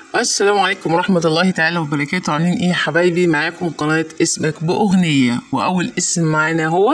السلام عليكم ورحمة الله تعالى وبركاته عاملين ايه يا حبايبي معاكم قناة اسمك بأغنية وأول اسم معانا هو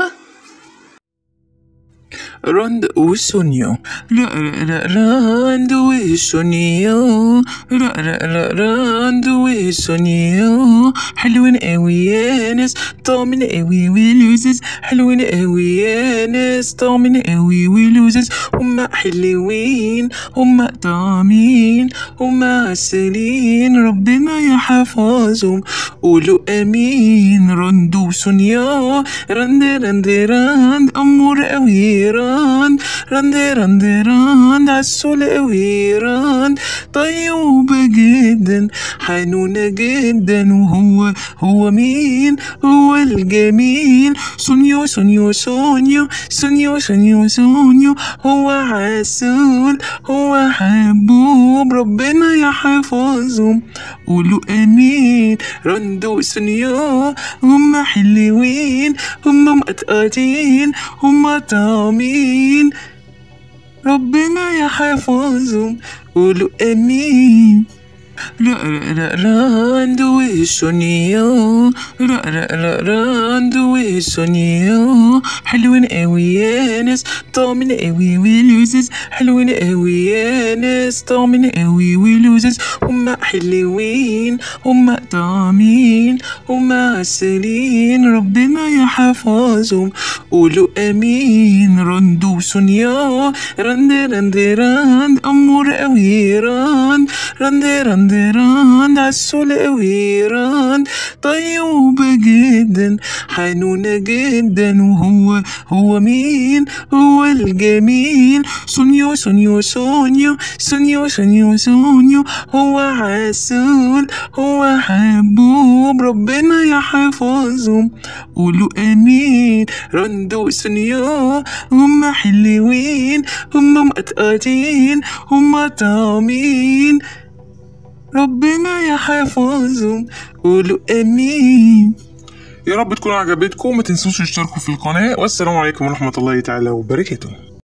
راند وسونيو را را را راند وسونيو را را را راند وسونيو حلوين قوي يا ناس طعمين قوي ولوزز حلوين قوي يا ناس طعمين قوي ولوزز هما حلوين هما طعمين هما عسلين ربنا يحفظهم قولوا امين راند وسونيو راند راند راند امور قوي راند راند راند راند عسول قوي راند طيوبة جدا حنونة جدا وهو هو مين هو الجميل سونيو سونيو سونيو سونيو سونيو سونيو هو عسول هو حبوب ربنا يحفظهم قولوا امين رندو سونيو هما حلوين هما مقطقطين هما طعمين ربنا يحفظهم قولوا امين را را را راند وسونيو را را را راند وسونيو حلوين قوي يا ناس طعمين قوي ولوزز حلوين قوي يا ناس طعمين قوي ولوزز هما حلوين هما طعمين هما عسلين ربنا يحفظهم قولوا امين راندو سونيا راند راند راند امور قوي راند راند راند راند عسول قوي راند طيوبة جدا حنونة جدا وهو هو مين هو الجميل سونيو سونيو سونيو سونيو سونيو سونيو هو عسول هو حبوب ربنا يحفظهم قولوا امين راندو سونيو هما حلوين هما مقطقطين هما طعمين ربنا يحفظهم قولوا امين يا رب تكون عجبتكم ما تنسوش تشتركوا في القناة والسلام عليكم ورحمة الله تعالى وبركاته